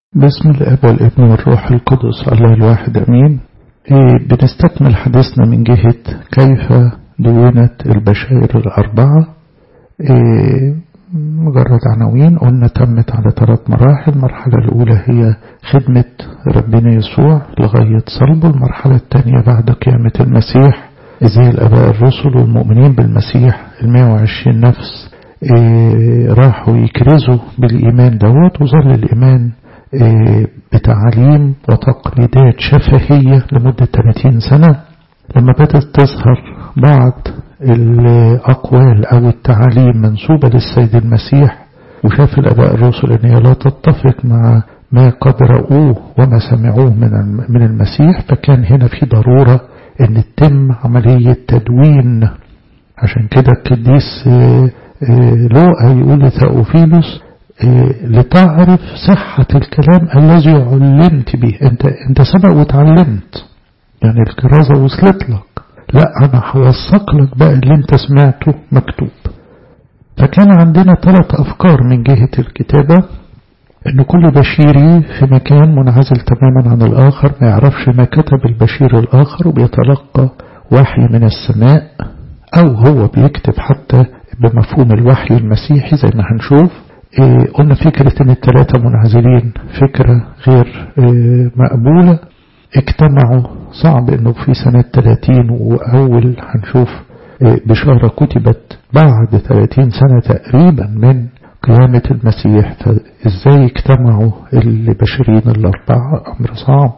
بسم الاب والابن والروح القدس الله الواحد امين إيه بنستكمل حديثنا من جهة كيف دونت البشائر الاربعة إيه مجرد عناوين قلنا تمت على ثلاث مراحل المرحلة الاولى هي خدمة ربنا يسوع لغاية صلبه المرحلة الثانية بعد قيامة المسيح ازاي الاباء الرسل والمؤمنين بالمسيح المائة وعشرين نفس إيه راحوا يكرزوا بالايمان دوت وظل الايمان بتعاليم وتقليدات شفهية لمدة 30 سنة لما بدأت تظهر بعض الأقوال أو التعاليم منسوبة للسيد المسيح وشاف الأباء الرسل أن هي لا تتفق مع ما قد رأوه وما سمعوه من من المسيح فكان هنا في ضرورة أن تتم عملية تدوين عشان كده القديس لوقا يقول لثاوفيلوس لتعرف صحة الكلام الذي علمت به انت انت سبق وتعلمت يعني الكرازة وصلت لك لا انا هوثق لك بقى اللي انت سمعته مكتوب فكان عندنا ثلاث افكار من جهة الكتابة ان كل بشيري في مكان منعزل تماما عن الاخر ما يعرفش ما كتب البشير الاخر وبيتلقى وحي من السماء او هو بيكتب حتى بمفهوم الوحي المسيحي زي ما هنشوف إيه قلنا فكرة ان الثلاثة منعزلين فكرة غير إيه مقبولة اجتمعوا صعب انه في سنة 30 واول هنشوف إيه بشارة كتبت بعد 30 سنة تقريبا من قيامة المسيح فازاي اجتمعوا البشرين الاربعة امر صعب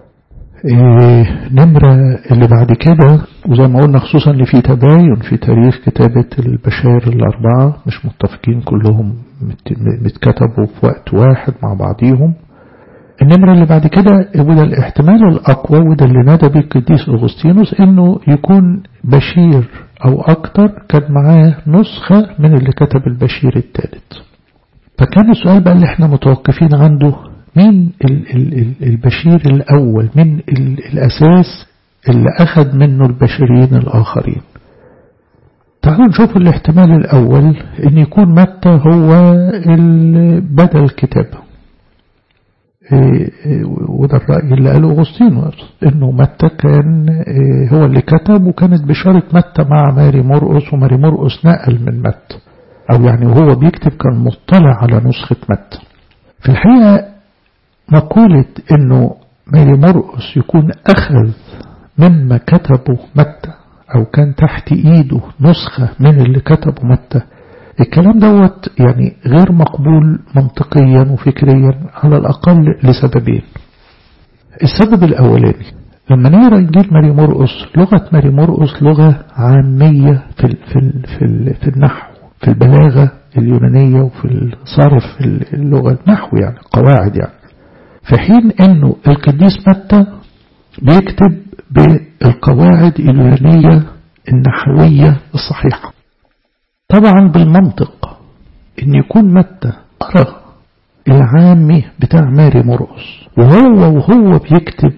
نمرة اللي بعد كده وزي ما قلنا خصوصا اللي في تباين في تاريخ كتابة البشائر الأربعة مش متفقين كلهم متكتبوا في وقت واحد مع بعضيهم النمرة اللي بعد كده وده الاحتمال الأقوى وده اللي نادى به القديس أغسطينوس إنه يكون بشير أو أكتر كان معاه نسخة من اللي كتب البشير الثالث فكان السؤال بقى اللي احنا متوقفين عنده مين البشير الأول من الأساس اللي أخذ منه البشريين الآخرين تعالوا نشوف الاحتمال الأول أن يكون متى هو بدل الكتاب وده الرأي اللي قاله أغسطينوس أنه متى كان هو اللي كتب وكانت بشارة متى مع ماري مرقس وماري مرقس نقل من متى أو يعني وهو بيكتب كان مطلع على نسخة متى في الحقيقة مقولة انه ماري مرقس يكون اخذ مما كتبه متى او كان تحت ايده نسخة من اللي كتبه متى الكلام دوت يعني غير مقبول منطقيا وفكريا على الاقل لسببين السبب الاولاني لما نقرا انجيل ماري مرقس لغه ماري مرقس لغه عاميه في ال في ال في, ال في النحو في البلاغه اليونانيه وفي الصرف اللغه النحو يعني قواعد يعني في حين انه القديس متى بيكتب بالقواعد اليونانية النحوية الصحيحة طبعا بالمنطق ان يكون متى قرأ العامي بتاع ماري مرقس وهو وهو بيكتب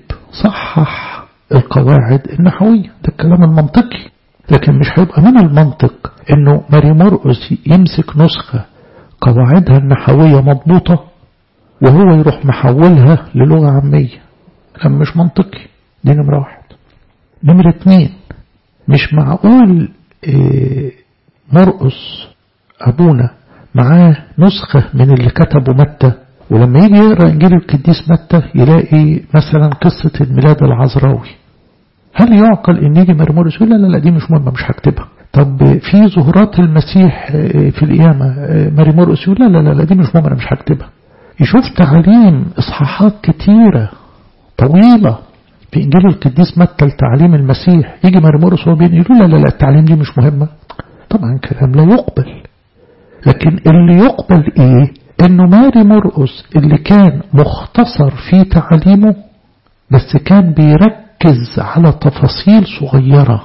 صحح القواعد النحوية ده الكلام المنطقي لكن مش هيبقى من المنطق انه ماري مرقس يمسك نسخة قواعدها النحوية مضبوطة وهو يروح محولها للغة عامية كلام مش منطقي دي نمرة واحد نمرة اتنين مش معقول إيه مرقس أبونا معاه نسخة من اللي كتبه متى ولما يجي يقرأ إنجيل القديس متى يلاقي مثلا قصة الميلاد العذراوي هل يعقل إن يجي مرمورس يقول لا لا لا دي مش مهمة مش هكتبها طب في ظهورات المسيح في القيامة ماري مرقس يقول لا لا لا دي مش مهمة أنا مش هكتبها يشوف تعليم إصحاحات كتيرة طويلة في إنجيل القديس متى لتعليم المسيح يجي مرمورس وهو بين يقول لا لا لا التعليم دي مش مهمة طبعا كلام لا يقبل لكن اللي يقبل إيه إنه ماري مرقس اللي كان مختصر في تعليمه بس كان بيركز على تفاصيل صغيرة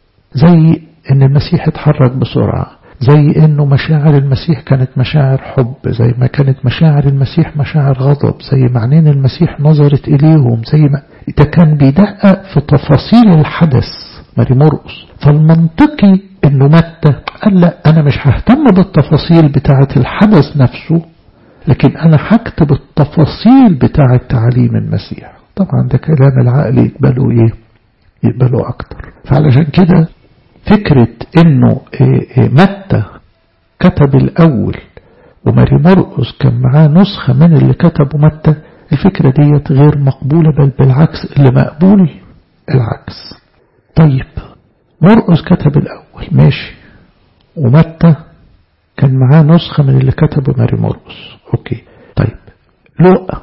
زي إن المسيح اتحرك بسرعة زي انه مشاعر المسيح كانت مشاعر حب زي ما كانت مشاعر المسيح مشاعر غضب زي ما عينين المسيح نظرت اليهم زي ما ده كان بيدقق في تفاصيل الحدث ماري مرقس فالمنطقي انه متى قال لا انا مش ههتم بالتفاصيل بتاعة الحدث نفسه لكن أنا هكتب التفاصيل بتاع تعاليم المسيح طبعا ده كلام العقل يقبله إيه يقبله أكتر فعلشان كده فكرة إنه متى كتب الأول وماري مرقس كان معاه نسخة من اللي كتبه متى الفكرة ديت غير مقبولة بل بالعكس اللي مقبول العكس طيب مرقس كتب الأول ماشي ومتى كان معاه نسخة من اللي كتبه ماري مرقس أوكي طيب لوقا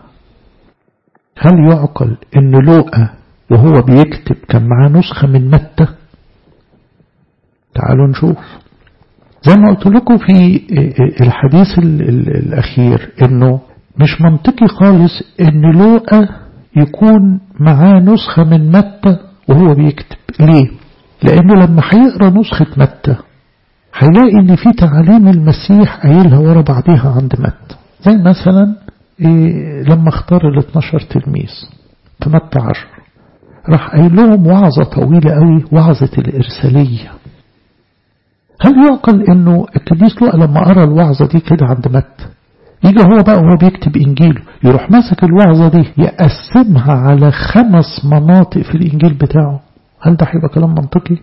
هل يعقل إن لوقا وهو بيكتب كان معاه نسخة من متى تعالوا نشوف زي ما قلت لكم في الحديث الأخير إنه مش منطقي خالص إن لوقا يكون معاه نسخة من متى وهو بيكتب ليه؟ لأنه لما هيقرأ نسخة متى هيلاقي إن في تعاليم المسيح قايلها ورا بعضيها عند متى زي مثلا إيه لما اختار ال 12 تلميذ في متى 10 راح قايل لهم وعظة طويلة قوي وعظة الإرسالية هل يعقل انه القديس لوقا لما قرا الوعظة دي كده عند متى يجي هو بقى وهو بيكتب انجيله يروح ماسك الوعظة دي يقسمها على خمس مناطق في الانجيل بتاعه هل ده هيبقى كلام منطقي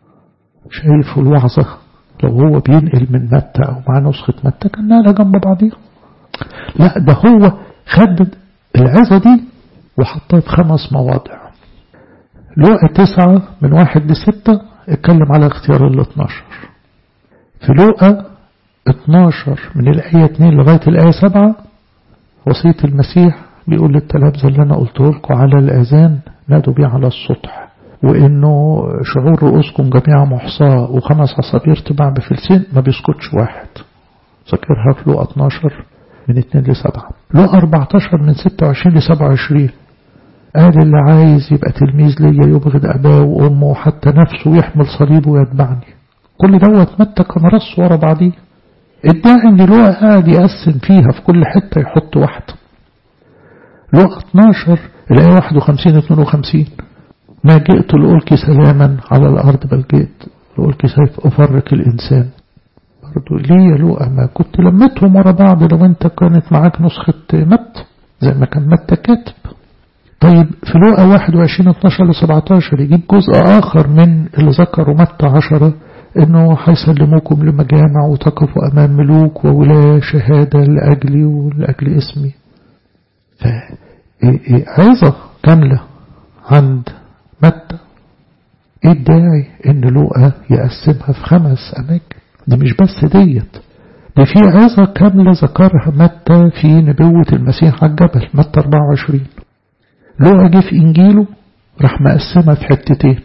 شايف الوعظة لو هو بينقل من متى او مع نسخة متى كان نقلها جنب بعضيها لا ده هو خد العظة دي وحطها في خمس مواضع لوقا تسعة من واحد لستة اتكلم على اختيار ال 12 في لوقا 12 من الآية 2 لغاية الآية 7 وصية المسيح بيقول للتلامذة اللي أنا قلته لكم على الأذان نادوا بيه على السطح وإنه شعور رؤوسكم جميعا محصاة وخمس عصافير تباع بفلسين ما بيسكتش واحد ذكرها في لوقا 12 من 2 ل 7 لوقا 14 من 26 ل 27 قال اللي عايز يبقى تلميذ ليا يبغض أباه وأمه وحتى نفسه يحمل صليبه ويتبعني كل دوت متى كان رص ورا بعضيه ادعي ان لوقا قاعد يقسم فيها في كل حتة يحط واحدة لوقا 12 الآية 51 52 ما جئت لألقي سلاما على الأرض بل جئت لألقي سيف أفرق الإنسان برضو ليه يا لوقا ما كنت لمتهم ورا بعض لو انت كانت معاك نسخة متى زي ما كان متى كاتب طيب في لوقا 21 12 ل 17 يجيب جزء آخر من اللي ذكره متى 10 انه هيسلموكم لمجامع وتقفوا امام ملوك وولاة شهادة لاجلي ولاجل اسمي فعظة كاملة عند متى ايه الداعي ان لوقا يقسمها في خمس اماكن دي مش بس ديت دي في عظة كاملة ذكرها متى في نبوة المسيح على الجبل متى 24 لوقا جه في انجيله راح مقسمها في حتتين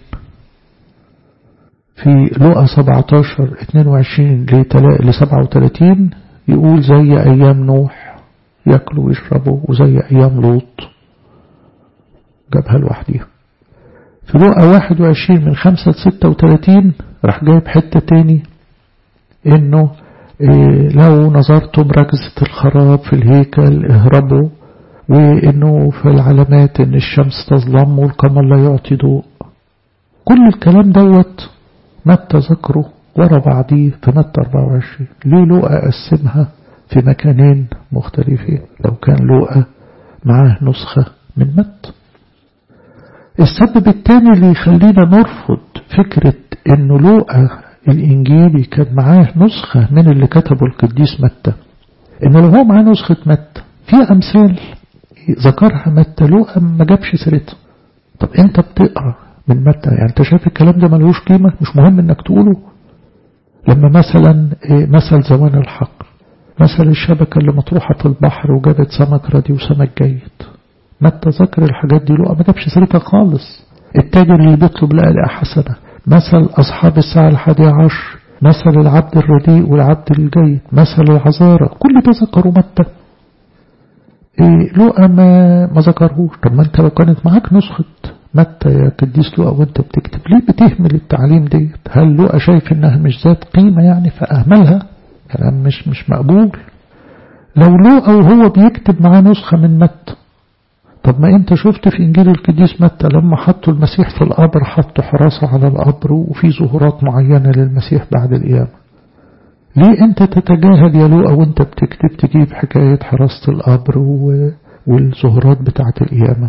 في لقى 17 22 ل 37 يقول زي أيام نوح ياكلوا ويشربوا وزي أيام لوط جابها لوحديها في لقى 21 من 5 ل 36 راح جايب حتة تاني إنه إيه لو نظرتم ركزة الخراب في الهيكل اهربوا وإنه في العلامات إن الشمس تظلم والقمر لا يعطي ضوء كل الكلام دوت متى ذكره ورا بعضيه في متى 24 ليه لوقا قسمها في مكانين مختلفين لو كان لوقا معاه نسخة من متى السبب الثاني اللي يخلينا نرفض فكرة انه لوقا الانجيلي كان معاه نسخة من اللي كتبه القديس متى انه لو هو معاه نسخة متى في امثال ذكرها متى لوقا ما جابش سيرتها طب انت بتقرا من متى يعني انت شايف الكلام ده ملوش قيمة مش مهم انك تقوله لما مثلا مثل زوان الحقل مثل الشبكة اللي مطروحة في البحر وجابت سمك ردي وسمك جيد متى ذكر الحاجات دي لقى ما جابش سيرتها خالص التاجر اللي بيطلب لقى حسنة مثل أصحاب الساعة الحادية عشر مثل العبد الرديء والعبد الجيد مثل العذارى كل ده ذكروا متى إيه لقى ما ما ذكرهوش طب ما انت لو كانت معاك نسخة متى يا قديس لقى وانت بتكتب ليه بتهمل التعليم ديت هل لقى شايف انها مش ذات قيمة يعني فأهملها كلام مش مش مقبول لو لقى وهو بيكتب معاه نسخة من متى طب ما انت شفت في انجيل القديس متى لما حطوا المسيح في القبر حطوا حراسة على القبر وفي ظهورات معينة للمسيح بعد القيامة ليه انت تتجاهل يا لوقا وانت بتكتب تجيب حكاية حراسة القبر والزهرات بتاعة القيامة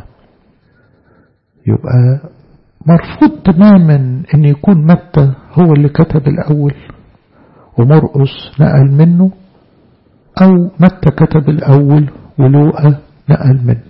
يبقى مرفوض تماما ان يكون متى هو اللي كتب الاول ومرقس نقل منه او متى كتب الاول ولوقا نقل منه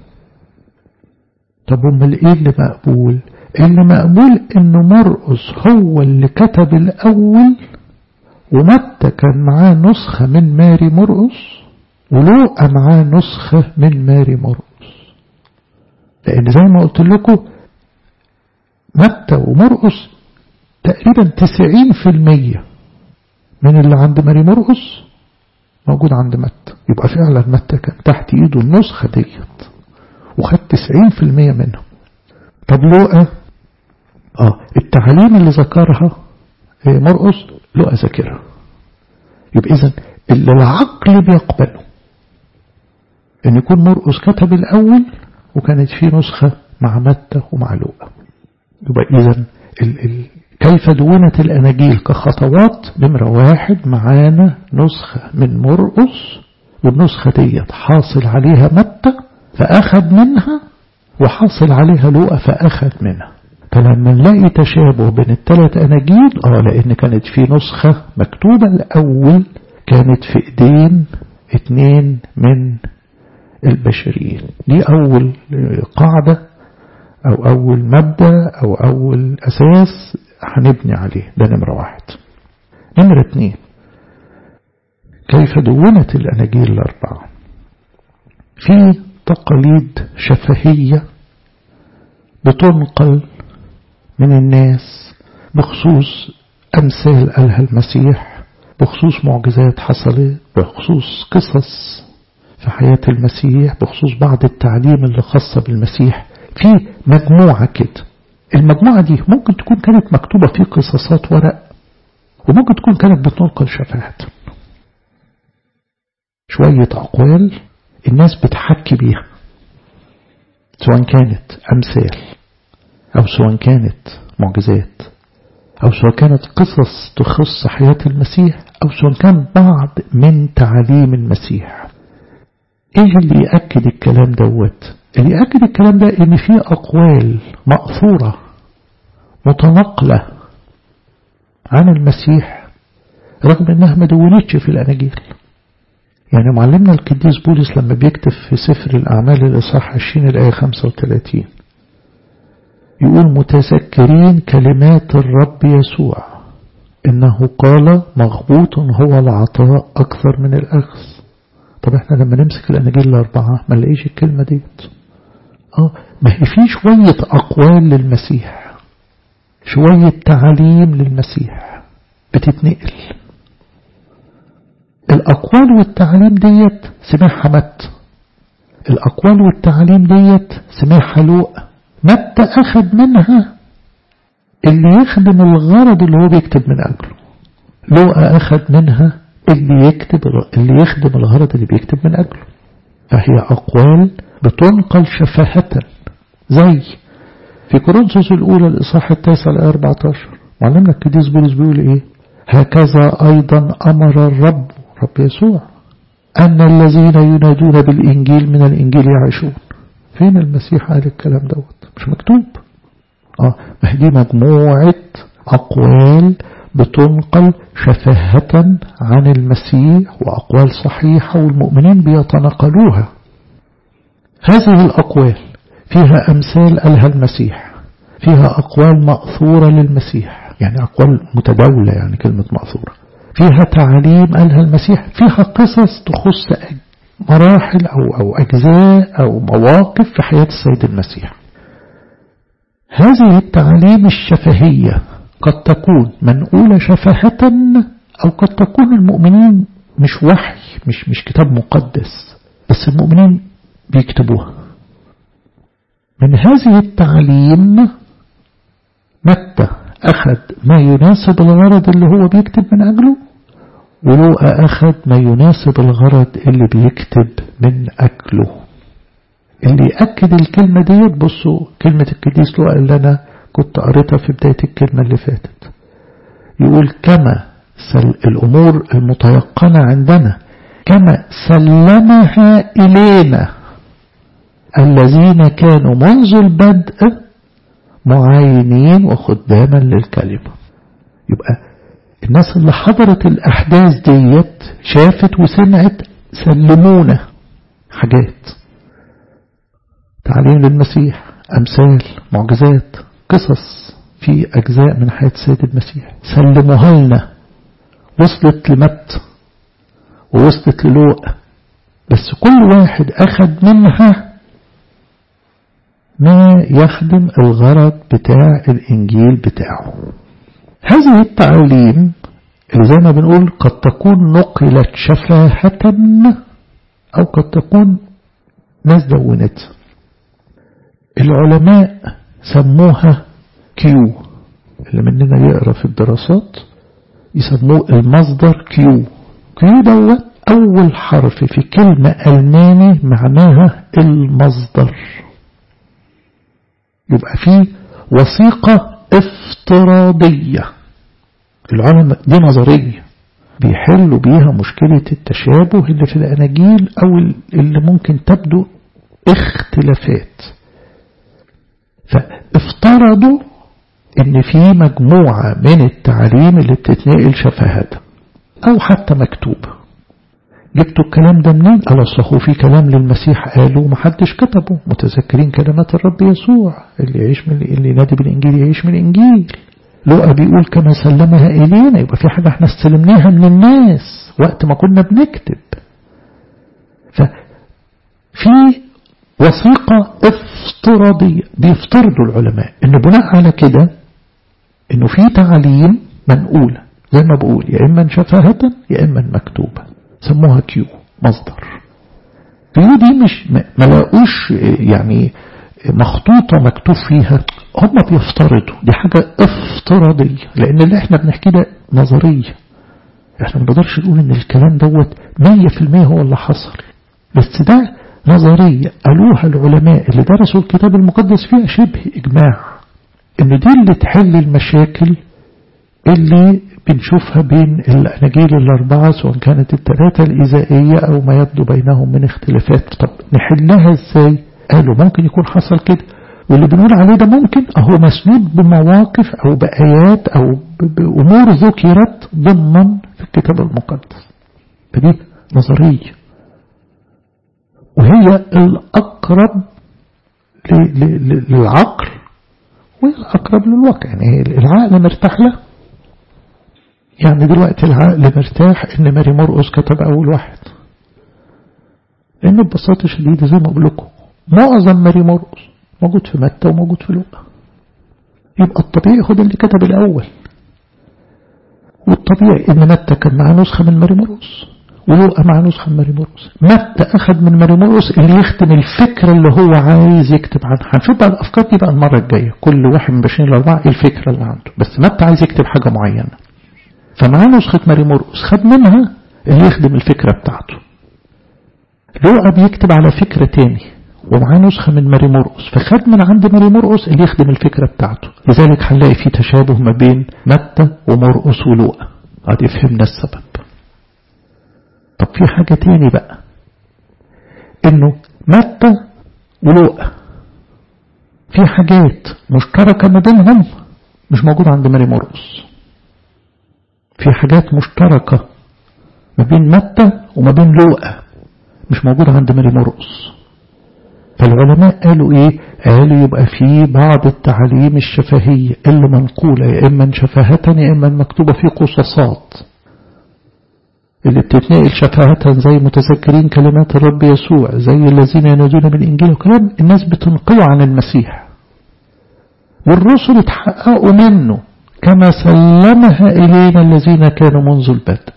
طب امال ايه اللي مقبول اللي مقبول ان مرقس هو اللي كتب الاول ومتى كان معاه نسخة من ماري مرقس ولوقا معاه نسخة من ماري مرقس لأن زي ما قلت لكم متى ومرقس تقريبا تسعين في المية من اللي عند ماري مرقس موجود عند متى يبقى فعلا متى كان تحت ايده النسخة ديت وخد تسعين في المية منها طب لوقا اه التعليم اللي ذكرها مرقس لقى ذاكرها يبقى إذن اللي العقل بيقبله أن يكون مرقس كتب الأول وكانت في نسخة مع متى ومع لوقا يبقى إذن ال ال كيف دونت الأناجيل كخطوات نمرة واحد معانا نسخة من مرقس والنسخة ديت حاصل عليها متى فأخذ منها وحاصل عليها لوقا فأخذ منها فلما نلاقي تشابه بين الثلاث أناجيل اه لأن كانت في نسخة مكتوبة الأول كانت في إيدين اتنين من البشريين دي أول قاعدة أو أول مبدأ أو أول أساس هنبني عليه ده نمرة واحد نمرة اتنين كيف دونت الأناجيل الأربعة في تقاليد شفهية بتنقل من الناس بخصوص أمثال قالها المسيح بخصوص معجزات حصلت بخصوص قصص في حياة المسيح بخصوص بعض التعليم اللي خاصة بالمسيح في مجموعة كده المجموعة دي ممكن تكون كانت مكتوبة في قصصات ورق وممكن تكون كانت بتنقل شفاعات شوية أقوال الناس بتحكي بيها سواء كانت أمثال أو سواء كانت معجزات أو سواء كانت قصص تخص حياة المسيح أو سواء كان بعض من تعاليم المسيح إيه اللي يأكد الكلام دوت اللي يأكد الكلام ده إن في أقوال مأثورة متنقلة عن المسيح رغم إنها ما دونتش في الأناجيل يعني معلمنا القديس بولس لما بيكتب في سفر الأعمال الإصحاح 20 الآية 35 يقول متذكرين كلمات الرب يسوع إنه قال مغبوط هو العطاء أكثر من الأخذ طب احنا لما نمسك الأناجيل الأربعة ما نلاقيش الكلمة ديت اه ما هي في شوية أقوال للمسيح شوية تعاليم للمسيح بتتنقل الأقوال والتعاليم ديت سمعها مت الأقوال والتعاليم ديت سمعها لوق متى أخذ منها اللي يخدم الغرض اللي هو بيكتب من أجله لوقا أخذ منها اللي يكتب اللي يخدم الغرض اللي بيكتب من أجله فهي أقوال بتنقل شفاهة زي في كورنثوس الأولى الإصحاح التاسع الآية 14 معلمنا القديس بولس بيقول إيه هكذا أيضا أمر الرب رب يسوع أن الذين ينادون بالإنجيل من الإنجيل يعيشون فين المسيح قال الكلام دوت مش مكتوب اه ما دي مجموعة أقوال بتنقل شفاهة عن المسيح وأقوال صحيحة والمؤمنين بيتنقلوها هذه الأقوال فيها أمثال قالها المسيح فيها أقوال مأثورة للمسيح يعني أقوال متداولة يعني كلمة مأثورة فيها تعاليم قالها المسيح فيها قصص تخص مراحل أو, أو أجزاء أو مواقف في حياة السيد المسيح هذه التعاليم الشفهية قد تكون منقولة شفهة أو قد تكون المؤمنين مش وحي مش مش كتاب مقدس بس المؤمنين بيكتبوها من هذه التعليم متى أخذ ما يناسب الغرض اللي هو بيكتب من أجله ولوقا أخذ ما يناسب الغرض اللي بيكتب من أجله اللي يأكد الكلمة ديت بصوا كلمة القديس لوقا اللي أنا كنت قريتها في بداية الكلمة اللي فاتت يقول كما الأمور المتيقنة عندنا كما سلمها إلينا الذين كانوا منذ البدء معاينين وخداما للكلمة يبقى الناس اللي حضرت الأحداث ديت شافت وسمعت سلمونا حاجات تعليم للمسيح أمثال معجزات قصص في أجزاء من حياة السيد المسيح سلموها لنا وصلت لمت ووصلت للوق بس كل واحد أخذ منها ما يخدم الغرض بتاع الإنجيل بتاعه هذه التعليم اللي زي ما بنقول قد تكون نقلت شفاهة أو قد تكون ناس دونت العلماء سموها كيو اللي مننا يقرأ في الدراسات يسموه المصدر كيو كيو دوت أول حرف في كلمة ألماني معناها المصدر يبقى فيه وثيقة افتراضية العلماء دي نظرية بيحلوا بيها مشكلة التشابه اللي في الأناجيل أو اللي ممكن تبدو اختلافات فافترضوا ان في مجموعة من التعليم اللي بتتنقل شفاهة او حتى مكتوب جبتوا الكلام ده منين قال اصل في كلام للمسيح قاله ومحدش كتبه متذكرين كلمات الرب يسوع اللي يعيش من اللي ينادي بالانجيل يعيش من الانجيل لقى بيقول كما سلمها الينا يبقى في حاجة احنا استلمناها من الناس وقت ما كنا بنكتب ففي وثيقة افتراضية بيفترضوا العلماء ان بناء على كده انه في تعليم منقولة زي ما بقول يا اما شفاهة يا اما مكتوبة سموها كيو مصدر كيو دي مش ما لاقوش يعني مخطوطة مكتوب فيها هم بيفترضوا دي حاجة افتراضية لان اللي احنا بنحكي ده نظرية احنا ما نقدرش نقول ان الكلام دوت 100% هو اللي حصل بس ده نظرية قالوها العلماء اللي درسوا الكتاب المقدس فيها شبه إجماع إن دي اللي تحل المشاكل اللي بنشوفها بين الأناجيل الأربعة سواء كانت الثلاثة الإزائية أو ما يبدو بينهم من اختلافات طب نحلها إزاي قالوا ممكن يكون حصل كده واللي بنقول عليه ده ممكن أهو مسنود بمواقف أو بآيات أو بأمور ذكرت ضمن في الكتاب المقدس فدي نظرية وهي الأقرب للعقل وهي الأقرب للواقع يعني العقل مرتاح له يعني دلوقتي العقل مرتاح ان ماري مرقس كتب اول واحد لانه ببساطة شديدة زي ما اقول لكم معظم ماري مرقس موجود في متى وموجود في لوقا يبقى الطبيعي خد اللي كتب الاول والطبيعي ان متى كان معاه نسخة من ماري مرقس ولوقا مع نسخة من ماري مرقس متى أخذ من ماري مرقس اللي يختم الفكرة اللي هو عايز يكتب عنها هنشوف بقى الأفكار دي بقى المرة الجاية كل واحد من بشرين الأربعة إيه الفكرة اللي عنده بس متى عايز يكتب حاجة معينة فمعاه نسخة ماري مرقس خد منها اللي يخدم الفكرة بتاعته لوقا بيكتب على فكرة تاني ومعاه نسخة من ماري مرقس فخد من عند ماري مرقس اللي يخدم الفكرة بتاعته لذلك هنلاقي في تشابه ما بين متى ومرقس ولوقا ادي فهمنا السبب طب في حاجة تاني بقى انه متى ولوقا في حاجات مشتركة ما بينهم مش موجودة عند ماري مرقس في حاجات مشتركة ما بين متى وما بين لوقا مش موجودة عند ماري مرقس فالعلماء قالوا ايه قالوا يبقى في بعض التعاليم الشفهية اللي منقولة يا اما شفاهة يا اما مكتوبة في قصصات اللي بتتنقل شفاهة زي متذكرين كلمات الرب يسوع زي الذين ينادون بالإنجيل وكلام الناس بتنقله عن المسيح والرسل اتحققوا منه كما سلمها إلينا الذين كانوا منذ البدء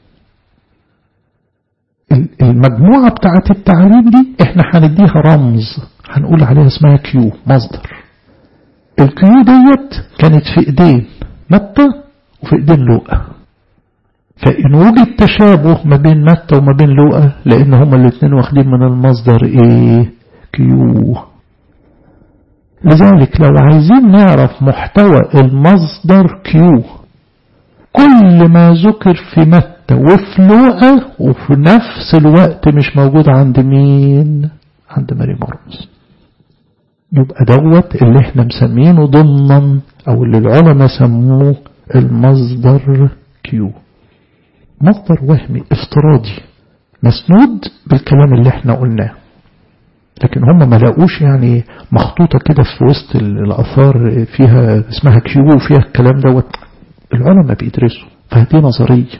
المجموعة بتاعت التعليم دي احنا هنديها رمز هنقول عليها اسمها كيو مصدر الكيو ديت كانت في ايدين متى وفي ايدين لوقا فإن وجد تشابه ما بين متى وما بين لوقا لأن هما الاثنين واخدين من المصدر إيه كيو لذلك لو عايزين نعرف محتوى المصدر كيو كل ما ذكر في متى وفي لوقا وفي نفس الوقت مش موجود عند مين عند ماري مرقس يبقى دوت اللي احنا مسمينه ضمنا او اللي العلماء سموه المصدر كيو مصدر وهمي افتراضي مسنود بالكلام اللي احنا قلناه لكن هم ما لاقوش يعني مخطوطة كده في وسط الأثار فيها اسمها كيو وفيها الكلام دوت العلماء بيدرسوا فهذه نظرية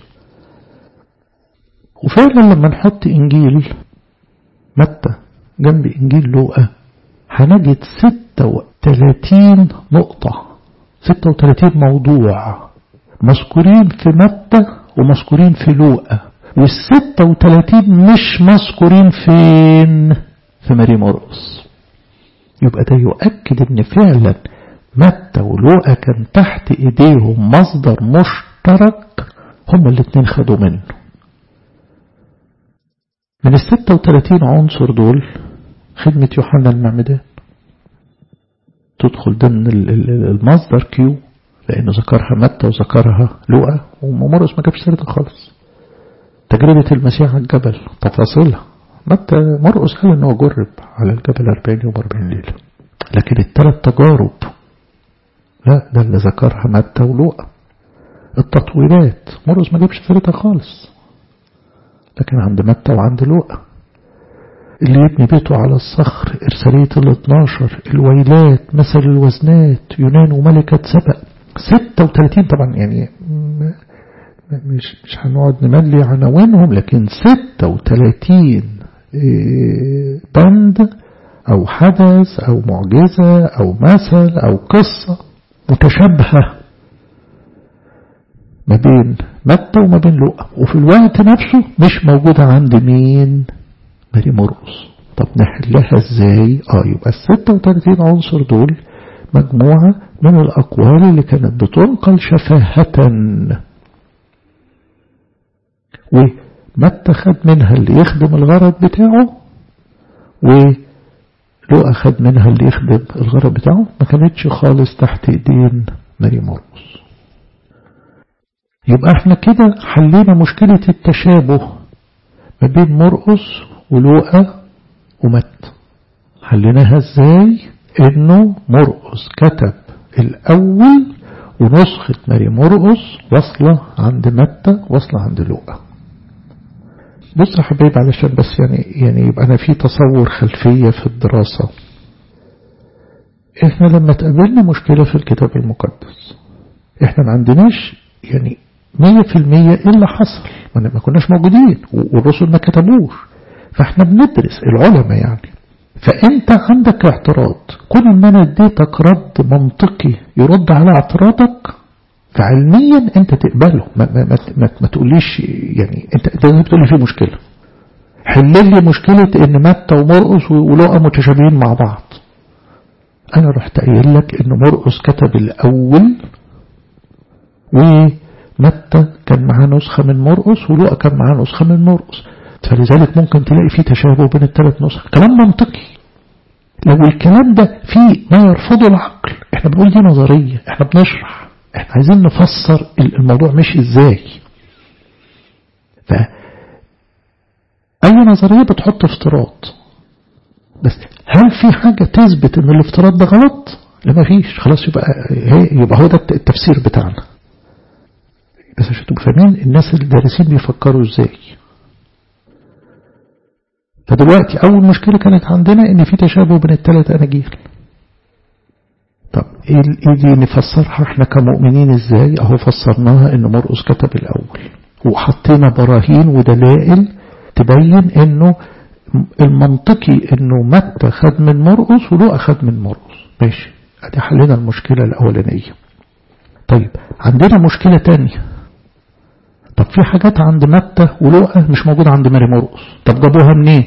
وفعلا لما نحط إنجيل متى جنب إنجيل لوقا هنجد 36 نقطة 36 موضوع مذكورين في متى ومذكورين في لوقا والستة وتلاتين مش مذكورين فين في ماري مرقس يبقى ده يؤكد ان فعلا متى ولوقا كان تحت ايديهم مصدر مشترك هما الاتنين خدوا منه من الستة وتلاتين عنصر دول خدمة يوحنا المعمدان تدخل ضمن المصدر كيو لأنه ذكرها متى وذكرها لوقا ومرقس ما جابش سيرتها خالص تجربة المسيح على الجبل تفاصيلها متى مرقس قال انه جرب على الجبل 40 يوم 40 ليلة لكن الثلاث تجارب لا ده اللي ذكرها متى ولوقا التطويلات مرقس ما جابش سيرتها خالص لكن عند متى وعند لوقا اللي يبني بيته على الصخر إرسالية ال 12 الويلات مثل الوزنات يونان وملكة سبأ 36 طبعا يعني مش مش هنقعد نملي عناوينهم لكن 36 بند أو حدث أو معجزة أو مثل أو قصة متشابهة ما بين متى وما بين لوقا وفي الوقت نفسه مش موجودة عند مين ماري مرقس طب نحلها ازاي اه يبقى ال 36 عنصر دول مجموعة من الأقوال اللي كانت بتنقل شفاهة ومتى خد منها اللي يخدم الغرض بتاعه ولو أخد منها اللي يخدم الغرض بتاعه ما كانتش خالص تحت ايدين ماري مرقس يبقى احنا كده حلينا مشكلة التشابه ما بين مرقس ولوقا ومت حليناها ازاي انه مرقس كتب الاول ونسخة ماري مرقس واصلة عند متى واصلة عند لوقا بص يا حبايب علشان بس يعني يعني يبقى انا في تصور خلفية في الدراسة احنا لما تقابلنا مشكلة في الكتاب المقدس احنا ما عندناش يعني مية في المية ايه اللي حصل ما كناش موجودين والرسل ما كتبوش فاحنا بندرس العلماء يعني فانت عندك اعتراض كل ما انا اديتك رد منطقي يرد على اعتراضك فعلميا انت تقبله ما, ما, ما, ما, ما تقوليش يعني انت انت بتقول لي في مشكله حل لي مشكله ان متى ومرقس ولقى متشابهين مع بعض انا رحت قايل لك ان مرقس كتب الاول ومتى كان معاه نسخه من مرقس ولقى كان معاه نسخه من مرقس فلذلك ممكن تلاقي فيه تشابه بين الثلاث نسخ كلام منطقي لو الكلام ده فيه ما يرفضه العقل احنا بنقول دي نظرية احنا بنشرح احنا عايزين نفسر الموضوع مش ازاي ف اي نظرية بتحط افتراض بس هل في حاجة تثبت ان الافتراض ده غلط لا ما فيش خلاص يبقى يبقى هو ده التفسير بتاعنا بس عشان تبقوا فاهمين الناس الدارسين بيفكروا ازاي فدلوقتي أول مشكلة كانت عندنا إن في تشابه بين الثلاث أناجيل طب إيه دي نفسرها إحنا كمؤمنين إزاي أهو فسرناها إن مرقس كتب الأول وحطينا براهين ودلائل تبين إنه المنطقي إنه متى خد من مرقس ولوقا خد من مرقس ماشي أدي حلنا المشكلة الأولانية طيب عندنا مشكلة تانية طب في حاجات عند متى ولوقا مش موجودة عند ماري مرقس طب جابوها منين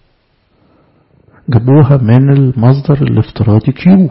جابوها من المصدر الافتراضي كيو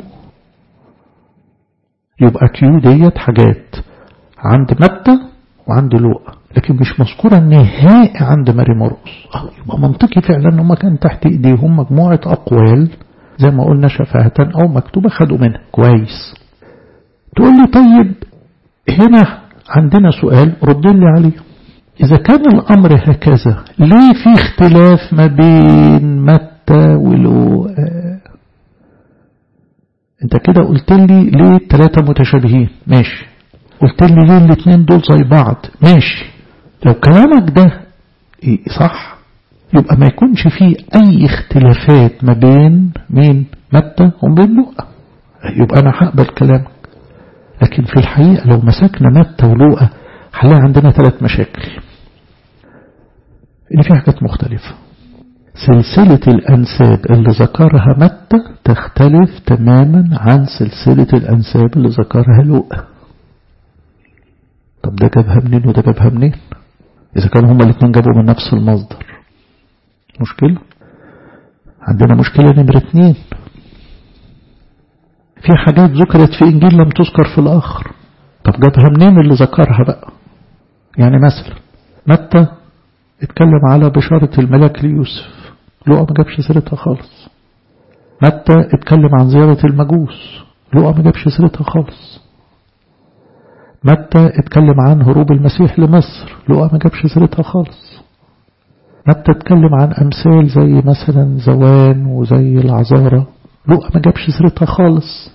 يبقى كيو ديت حاجات عند متى وعند لوقا لكن مش مذكورة نهائي عند ماري مرقس اه يبقى منطقي فعلا ان هم كان تحت ايديهم مجموعة اقوال زي ما قلنا شفاهة او مكتوبة خدوا منها كويس تقول لي طيب هنا عندنا سؤال رد لي عليه إذا كان الأمر هكذا ليه في اختلاف ما بين متى ولوقا انت كده قلت لي ليه الثلاثة متشابهين ماشي قلت لي ليه الاثنين دول زي بعض ماشي لو كلامك ده صح يبقى ما يكونش فيه اي اختلافات ما بين مين متى وبين لوقا يبقى انا هقبل كلامك لكن في الحقيقة لو مسكنا متى ولوقا هنلاقي عندنا ثلاث مشاكل ان في حاجات مختلفة سلسلة الأنساب اللي ذكرها متى تختلف تماما عن سلسلة الأنساب اللي ذكرها لوقا طب ده جابها منين وده جابها منين إذا كانوا هما الاثنين جابوا من نفس المصدر مشكلة عندنا مشكلة نمرة اتنين في حاجات ذكرت في إنجيل لم تذكر في الآخر طب جابها منين اللي ذكرها بقى يعني مثلا متى اتكلم على بشارة الملاك ليوسف لقى ما جابش سيرتها خالص متى اتكلم عن زيارة المجوس لقى ما جابش سيرتها خالص متى اتكلم عن هروب المسيح لمصر لقى ما جابش سيرتها خالص متى اتكلم عن أمثال زي مثلا زوان وزي العذارة لقى ما جابش سيرتها خالص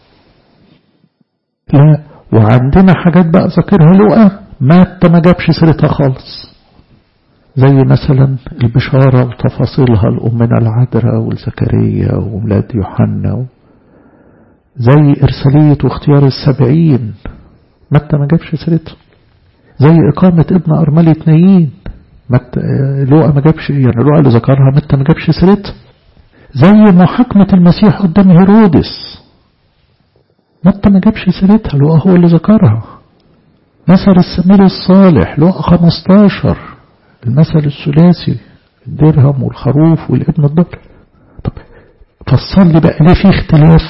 لا وعندنا حاجات بقى ذاكرها لقى متى ما جابش سيرتها خالص زي مثلا البشارة وتفاصيلها لأمنا العذراء والزكريا وولاد يوحنا زي إرسالية واختيار السبعين متى ما جابش سيرتها زي إقامة ابن أرملة نايين متى لوقا ما جابش يعني لوقا اللي ذكرها متى ما جابش سيرتها زي محاكمة المسيح قدام هيرودس متى ما جابش سيرتها لوقا هو اللي ذكرها مثل السمير الصالح لوقا 15 المثل الثلاثي الدرهم والخروف والابن الضبط طب فصل لي بقى ليه في اختلاف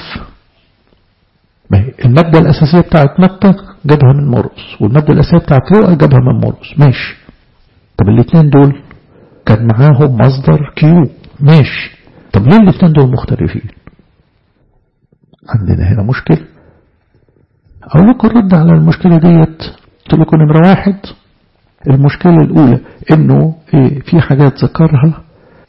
ما هي المادة الأساسية بتاعت متى جابها من مرقس والمادة الأساسية بتاعت لوقا جابها من مرقس ماشي طب الاثنين دول كان معاهم مصدر كيو ماشي طب ليه الاثنين دول مختلفين عندنا هنا مشكلة أقول لكم الرد على المشكلة ديت قلت لكم نمرة واحد المشكلة الأولى إنه في حاجات ذكرها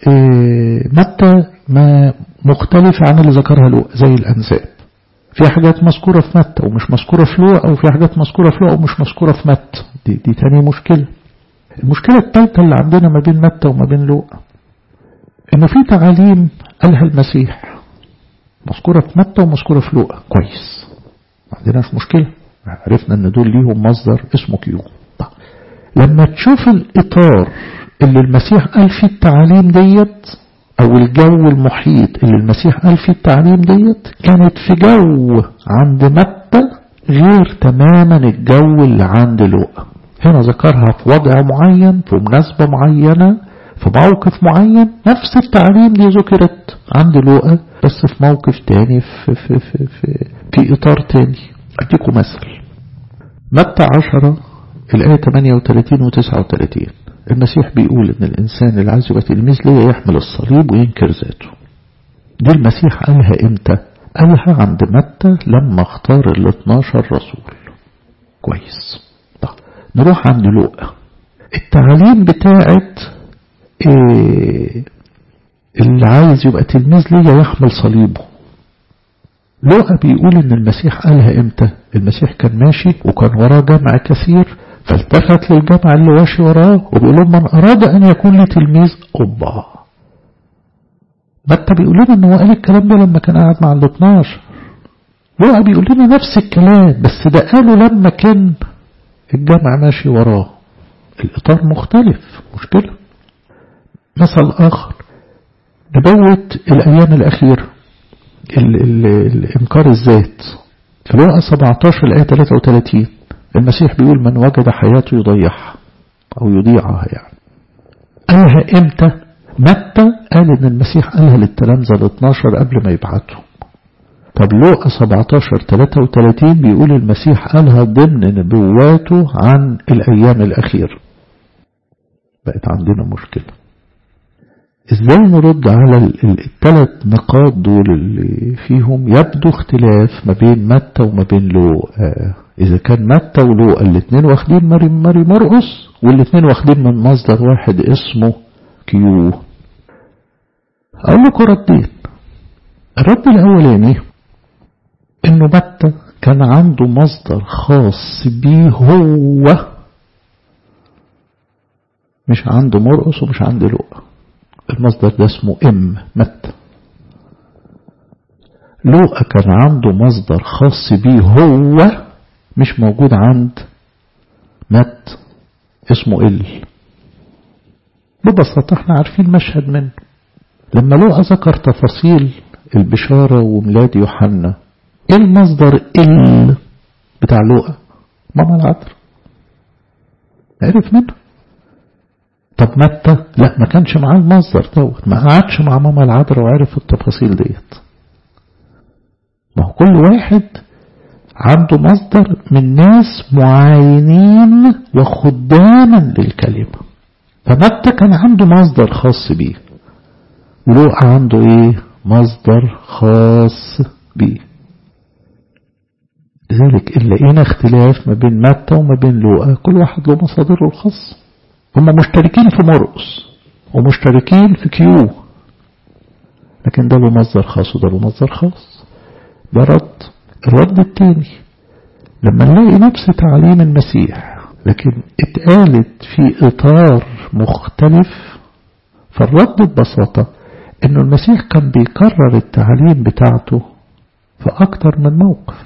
متى ما مختلفة عن اللي ذكرها لوقا زي الأنساب في حاجات مذكورة في متى ومش مذكورة في لوقا أو في حاجات مذكورة في لوقا ومش مذكورة في متى دي, دي تاني مشكلة المشكلة الثالثة اللي عندنا ما بين متى وما بين لوقا إنه في تعاليم قالها المسيح مذكورة في متى ومذكورة في لوقا كويس ما عندناش مشكلة عرفنا إن دول ليهم مصدر اسمه كيو لما تشوف الإطار اللي المسيح قال فيه التعاليم ديت أو الجو المحيط اللي المسيح قال فيه التعاليم ديت كانت في جو عند متى غير تماما الجو اللي عند لوقا هنا ذكرها في وضع معين في مناسبة معينة في موقف معين نفس التعليم دي ذكرت عند لوقا بس في موقف تاني في, في, في, في, في إطار تاني أديكم مثل متى عشرة الآية 38 و 39 المسيح بيقول إن الإنسان اللي عايز يبقى تلميذ ليا يحمل الصليب وينكر ذاته دي المسيح قالها إمتى؟ قالها عند متى لما اختار ال 12 رسول كويس طب نروح عند لوقا التعليم بتاعت إيه اللي عايز يبقى تلميذ ليا يحمل صليبه لوقا بيقول ان المسيح قالها امتى المسيح كان ماشي وكان وراه جمع كثير فالتفت للجمع اللي ماشي وراه وبيقول لهم من اراد ان يكون لي تلميذ قبا متى بيقول لنا ان هو قال الكلام ده لما كان قاعد مع ال 12 لوقا بيقول لنا نفس الكلام بس ده قاله لما كان الجمع ماشي وراه الاطار مختلف مشكله مثل اخر نبوة الايام الاخيره ال ال الإنكار الذات في لوقا 17 الآية 33 المسيح بيقول من وجد حياته يضيعها أو يضيعها يعني قالها إمتى متى قال إن المسيح قالها للتلامذة ال 12 قبل ما يبعتهم طب لوقا 17 33 بيقول المسيح قالها ضمن نبواته عن الأيام الأخيرة بقت عندنا مشكلة ازاي نرد على الثلاث نقاط دول اللي فيهم يبدو اختلاف ما بين متى وما بين لوقا اذا كان متى ولوقا الاثنين واخدين ماري ماري مرقس والاثنين واخدين من مصدر واحد اسمه كيو اقول لكم ردين الرد الاولاني انه متى كان عنده مصدر خاص بيه هو مش عنده مرقس ومش عنده لوقا المصدر ده اسمه ام متى لوقا كان عنده مصدر خاص بيه هو مش موجود عند مت اسمه ال ببساطة احنا عارفين مشهد منه لما لوقا ذكر تفاصيل البشارة وميلاد يوحنا ايه المصدر ال بتاع لوقا ماما العذر عرف منه طب متى لا ما كانش معاه المصدر دوت ما قعدش مع ماما العذراء وعرف التفاصيل ديت ما هو كل واحد عنده مصدر من ناس معاينين وخداما للكلمة فمتى كان عنده مصدر خاص بيه لوقا عنده ايه مصدر خاص بيه لذلك إن لقينا اختلاف ما بين متى وما بين لوقا كل واحد له مصادره الخاصة هم مشتركين في مرقس ومشتركين في كيو لكن ده له مصدر خاص وده له مصدر خاص ده رد الرد التاني لما نلاقي نفس تعليم المسيح لكن اتقالت في إطار مختلف فالرد ببساطة إنه المسيح كان بيكرر التعليم بتاعته في أكتر من موقف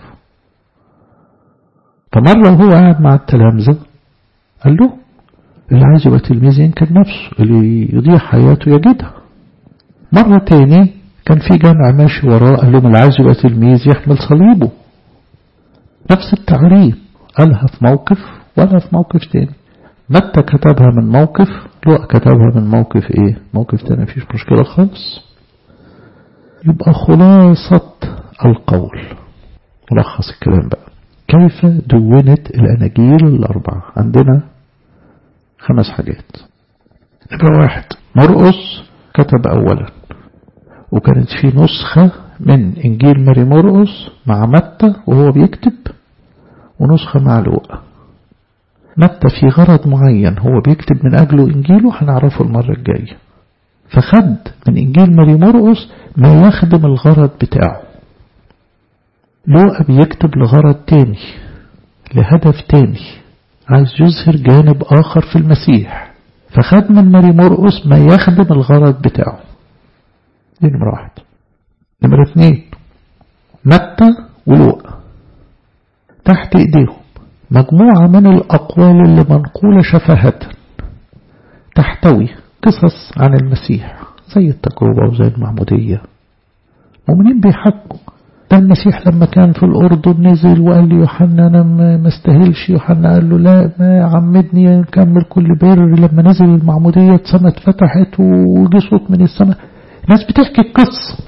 فمرة وهو قاعد مع التلامذة قال له اللي عايز يبقى تلميذ ينكر نفسه اللي يضيع حياته يجدها مرة تاني كان في جامع ماشي وراه قال لهم اللي عايز يبقى تلميذ يحمل صليبه نفس التعليم قالها في موقف ولا في موقف تاني متى كتبها من موقف لوقا كتبها من موقف ايه موقف تاني مفيش مشكلة خالص يبقى خلاصة القول ملخص الكلام بقى كيف دونت الأناجيل الأربعة عندنا خمس حاجات نمرة واحد مرقس كتب أولا وكانت في نسخة من إنجيل ماري مرقس مع متى وهو بيكتب ونسخة مع لوقا متى في غرض معين هو بيكتب من أجله إنجيله هنعرفه المرة الجاية فخد من إنجيل ماري مرقس ما يخدم الغرض بتاعه لوقا بيكتب لغرض تاني لهدف تاني عايز يظهر جانب آخر في المسيح فخد من ماري مرقس ما يخدم الغرض بتاعه دي نمرة واحد نمرة اتنين متى ولوقا تحت ايديهم مجموعة من الأقوال اللي منقولة شفاهة تحتوي قصص عن المسيح زي التجربة وزي المعمودية مؤمنين بيحكوا ده المسيح لما كان في الأردن نزل وقال لي يوحنا أنا ما استاهلش يوحنا قال له لا ما عمدني نكمل كل بر لما نزل المعمودية السماء اتفتحت وجي صوت من السماء ناس بتحكي القصة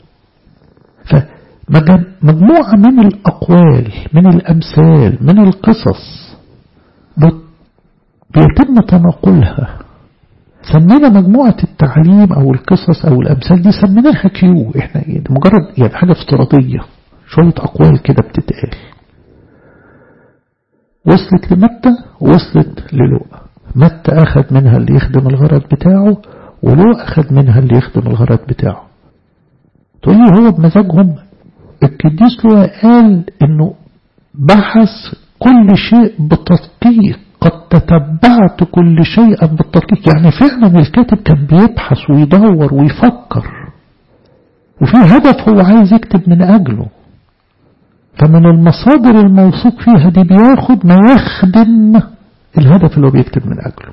فمجموعة من الأقوال من الأمثال من القصص بيتم تناقلها سمينا مجموعة التعليم أو القصص أو الأمثال دي سميناها كيو إحنا مجرد يعني حاجة افتراضية شوية أقوال كده بتتقال وصلت لمتى وصلت للوقا متى أخذ منها اللي يخدم الغرض بتاعه ولوقا أخذ منها اللي يخدم الغرض بتاعه تقول لي هو بمزاجهم القديس لوقا قال إنه بحث كل شيء بتدقيق قد تتبعت كل شيء بالتدقيق يعني فعلا الكاتب كان بيبحث ويدور ويفكر وفي هدف هو عايز يكتب من أجله فمن المصادر الموثوق فيها دي بياخد ما يخدم الهدف اللي هو بيكتب من أجله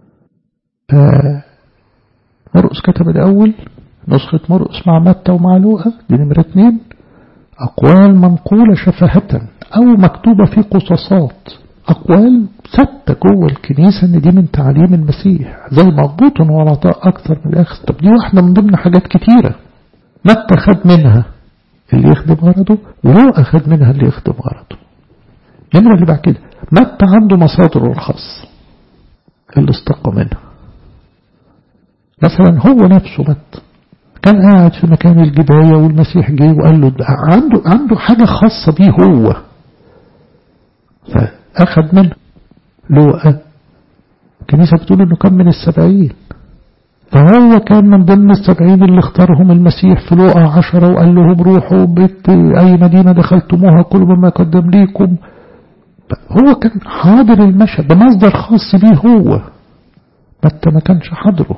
مرقس كتب الأول نسخة مرقس مع متى ومع لوقا دي نمرة اتنين أقوال منقولة شفاهة أو مكتوبة في قصصات أقوال ثابتة جوه الكنيسة إن دي من تعليم المسيح زي مضبوط والعطاء أكثر من الأخذ طب دي واحدة من ضمن حاجات كتيرة متى خد منها اللي يخدم غرضه ولوقا خد منها اللي يخدم غرضه النمرة اللي بعد كده متى عنده مصادره الخاصة اللي استقى منها مثلا هو نفسه مات كان قاعد في مكان الجباية والمسيح جه وقال له عنده عنده حاجة خاصة بيه هو فأخذ منه لوقا الكنيسة بتقول انه كان من السبعين فهو كان من ضمن السبعين اللي اختارهم المسيح في لوقا عشرة وقال لهم روحوا بيت أي مدينة دخلتموها كلوا مما قدم ليكم هو كان حاضر المشهد ده مصدر خاص بيه هو متى ما كانش حاضره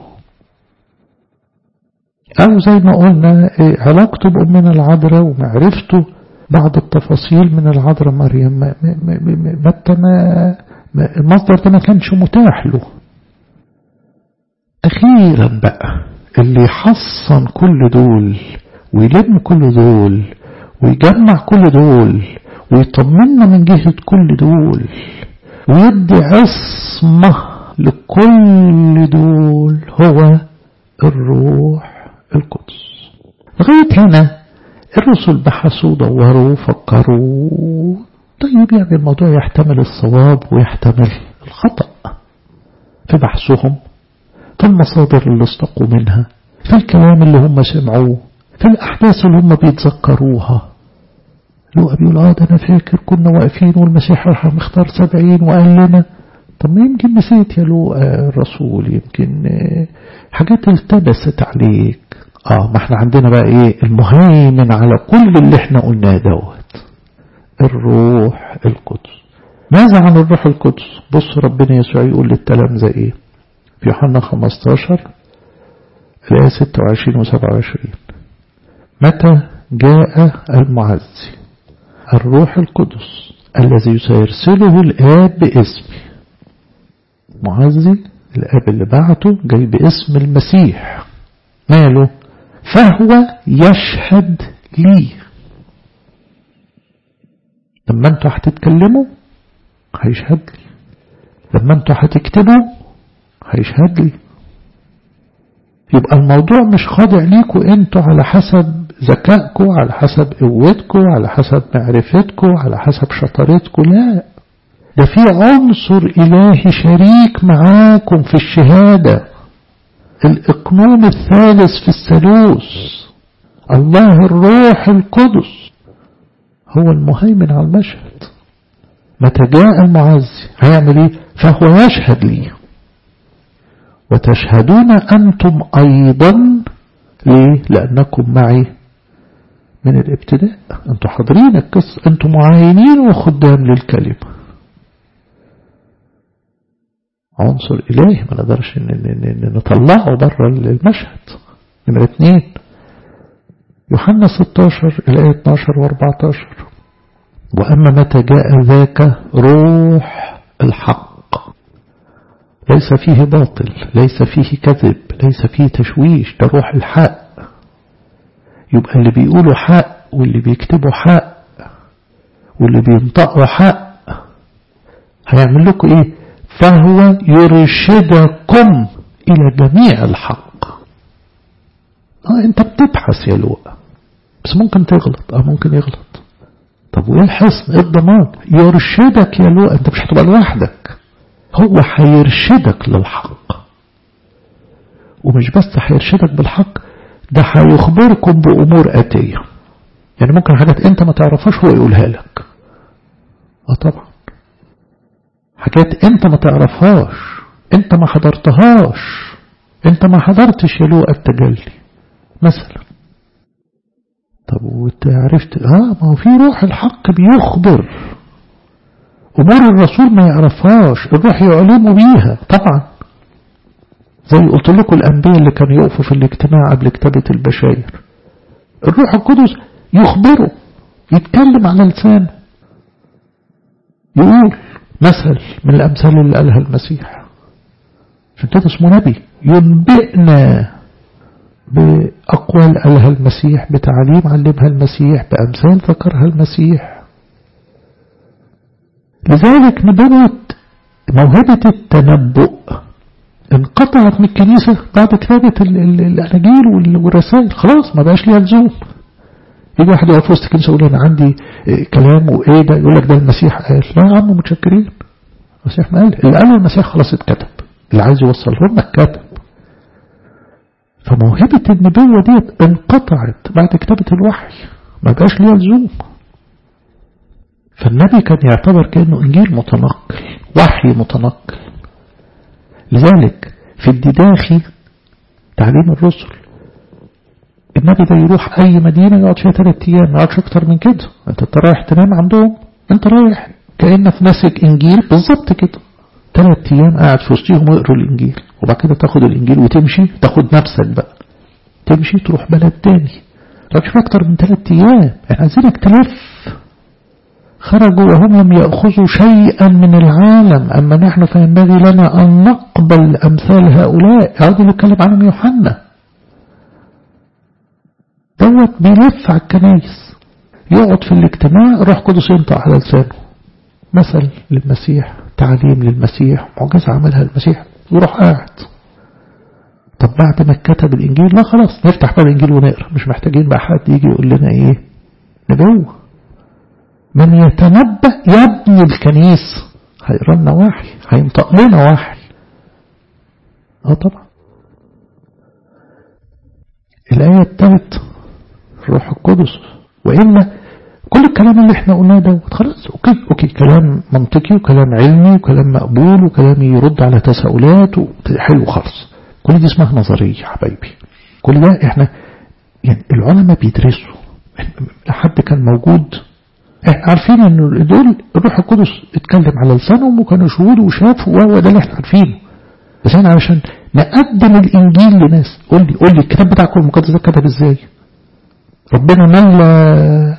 أو زي ما قلنا علاقته بأمنا العذراء ومعرفته بعض التفاصيل من العذراء مريم متى ما المصدر ده ما كانش متاح له أخيرا بقى اللي يحصن كل دول ويلم كل دول ويجمع كل دول ويطمنا من جهة كل دول ويدي عصمة لكل دول هو الروح القدس لغاية هنا الرسل بحثوا دوروا فكروا طيب يعني الموضوع يحتمل الصواب ويحتمل الخطأ في بحثهم في المصادر اللي استقوا منها في الكلام اللي هم سمعوه في الأحداث اللي هم بيتذكروها لو بيقول اه ده أنا فاكر كنا واقفين والمسيح راح مختار سبعين وقال لنا طب ما يمكن نسيت يا لو الرسول يمكن حاجات التبست عليك اه ما احنا عندنا بقى ايه المهيمن على كل اللي احنا قلناه دوت الروح القدس ماذا عن الروح القدس بص ربنا يسوع يقول للتلامذة ايه في يوحنا 15 الآية 26 و 27 متى جاء المعزي الروح القدس الذي سيرسله الآب باسمي معزي الآب اللي بعته جاي باسم المسيح ماله فهو يشهد لي لما انتوا هتتكلموا هيشهد لي لما انتوا هتكتبوا هيشهد لي يبقى الموضوع مش خاضع ليكوا انتوا على حسب ذكائكم على حسب قوتكم على حسب معرفتكم على حسب شطارتكم لا ده في عنصر إلهي شريك معاكم في الشهادة الإقنوم الثالث في الثالوث الله الروح القدس هو المهيمن على المشهد متى جاء المعزي هيعمل ايه فهو يشهد لي وتشهدون أنتم أيضا ليه لأنكم معي من الابتداء أنتم حاضرين القصة أنتم معاينين وخدام للكلمة عنصر إلهي ما نقدرش نطلعه بره المشهد نمرة اثنين يوحنا 16 الآية 12 و14 وأما متى جاء ذاك روح الحق ليس فيه باطل ليس فيه كذب ليس فيه تشويش ده روح الحق يبقى اللي بيقولوا حق واللي بيكتبوا حق واللي بينطقوا حق هيعمل لكم ايه فهو يرشدكم الى جميع الحق اه انت بتبحث يا لوقا بس ممكن تغلط اه ممكن يغلط طب وايه الحصن ايه الضمان يرشدك يا لوقا انت مش هتبقى لوحدك هو هيرشدك للحق ومش بس هيرشدك بالحق ده هيخبركم بأمور آتية يعني ممكن حاجات انت ما تعرفهاش هو يقولها لك اه طبعا حاجات انت ما تعرفهاش انت ما حضرتهاش انت ما حضرتش يا لوقا التجلي مثلا طب وانت عرفت اه ما هو في روح الحق بيخبر امور الرسول ما يعرفهاش الروح يعلمه بيها طبعا زي قلت لكم الانبياء اللي كانوا يقفوا في الاجتماع قبل كتابة البشاير الروح القدس يخبره يتكلم على لسانه يقول مثل من الامثال اللي قالها المسيح عشان كده اسمه نبي ينبئنا بأقوال قالها المسيح بتعليم علمها المسيح بأمثال ذكرها المسيح لذلك نبوة موهبة التنبؤ انقطعت من الكنيسة بعد كتابة الأناجيل والرسائل خلاص ما بقاش ليها لزوم يجي واحد يقف وسط الكنيسة يقول أنا عندي كلام وإيه ده يقول لك ده المسيح قال لا يا عم متشكرين المسيح ما قال اللي قاله المسيح خلاص اتكتب اللي عايز يوصله لنا اتكتب فموهبة النبوة ديت انقطعت بعد كتابة الوحي ما بقاش ليها لزوم فالنبي كان يعتبر كأنه إنجيل متنقل وحي متنقل لذلك في الدداخي تعليم الرسل النبي ده يروح أي مدينة يقعد فيها ثلاث أيام ما يقعدش أكتر من كده أنت رايح تنام عندهم أنت رايح كأنك ماسك إنجيل بالظبط كده ثلاث أيام قاعد في وسطهم ويقروا الإنجيل وبعد كده تاخد الإنجيل وتمشي تاخد نفسك بقى تمشي تروح بلد تاني تقعدش فيها أكتر من ثلاث أيام احنا عايزينك تلف خرجوا وهم لم يأخذوا شيئا من العالم أما نحن فينبغي لنا أن نقبل أمثال هؤلاء هذا اللي اتكلم عنهم يوحنا دوت بيلف على الكنايس يقعد في الاجتماع روح قدس ينطق على لسانه مثل للمسيح تعليم للمسيح معجزة عملها المسيح ويروح قاعد طب بعد ما كتب الإنجيل لا خلاص نفتح بقى الإنجيل ونقرأ مش محتاجين بقى حد يجي يقول لنا إيه نبوة من يتنبأ يبني الكنيسة هيقرا لنا وحي هينطق لنا وحي اه طبعا الآية الثالثة الروح القدس وإلا كل الكلام اللي احنا قلناه ده خلاص اوكي اوكي كلام منطقي وكلام علمي وكلام مقبول وكلام يرد على تساؤلات حلو خالص كل دي اسمها نظرية يا حبايبي كل ده احنا يعني العلماء بيدرسوا لحد كان موجود احنا عارفين ان دول الروح القدس اتكلم على لسانهم وكانوا شهود وشافوا وهو ده اللي احنا عارفينه بس احنا علشان نقدم الانجيل لناس قول لي قول لي الكتاب بتاعكم المقدس ده كتب ازاي ربنا ملا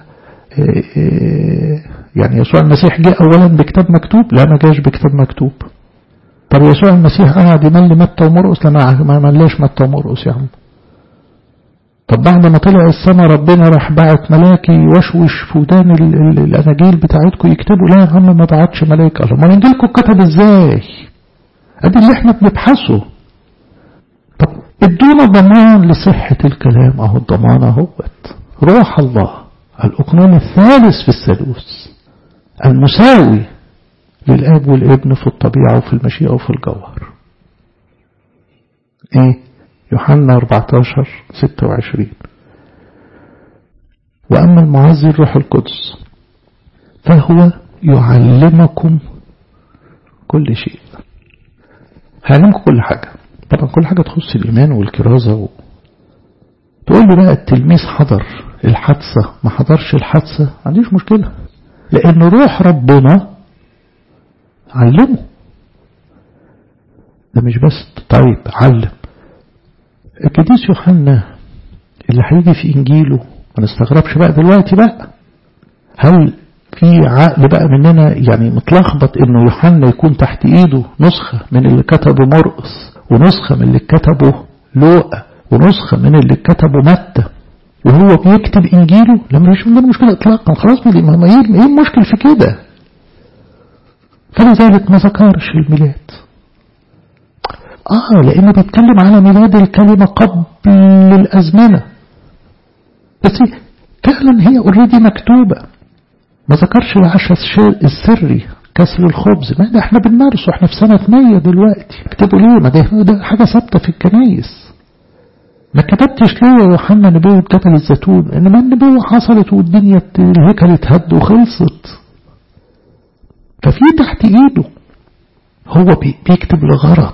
يعني يسوع المسيح جاء اولا بكتاب مكتوب لا ما جاش بكتاب مكتوب طب يسوع المسيح قعد يملي متى ومرقس لا ما ملاش متى ومرقس يا عم طب بعد ما طلع السماء ربنا راح بعت ملاكي يوشوش في ودان الاناجيل بتاعتكم يكتبوا لا يا عم ما بعتش ملاك الله ما انجيلكم اتكتب ازاي ادي اللي احنا بنبحثه طب ادونا ضمان لصحة الكلام اهو الضمان اهوت روح الله الاقنوم الثالث في الثالوث المساوي للاب والابن في الطبيعة وفي المشيئة وفي الجوهر ايه يوحنا 14 26 وأما المعزي الروح القدس فهو يعلمكم كل شيء هيعلمكم كل حاجة طبعا كل حاجة تخص الإيمان والكرازة و... تقول لي بقى التلميذ حضر الحادثة ما حضرش الحادثة ما عنديش مشكلة لأن روح ربنا علمه ده مش بس طيب علم القديس يوحنا اللي هيجي في إنجيله ما نستغربش بقى دلوقتي بقى هل في عقل بقى مننا يعني متلخبط انه يوحنا يكون تحت ايده نسخة من اللي كتبه مرقس ونسخة من اللي كتبه لوقا ونسخة من اللي كتبه متى وهو بيكتب انجيله لما مش من مشكلة اطلاقا خلاص ما ايه المشكل في كده فلذلك ما ذكرش الميلاد آه لأنه بيتكلم على ميلاد الكلمة قبل الأزمنة بس فعلا هي اوريدي مكتوبة ما ذكرش العشاء السري كسر الخبز ما ده احنا بنمارسه احنا في سنة مية دلوقتي اكتبوا ليه ما ده, ده حاجة ثابتة في الكنايس ما كتبتش ليه يا يوحنا نبوة جبل الزيتون انما النبوة حصلت والدنيا الهيكل اتهد وخلصت ففي تحت ايده هو بيكتب لغرض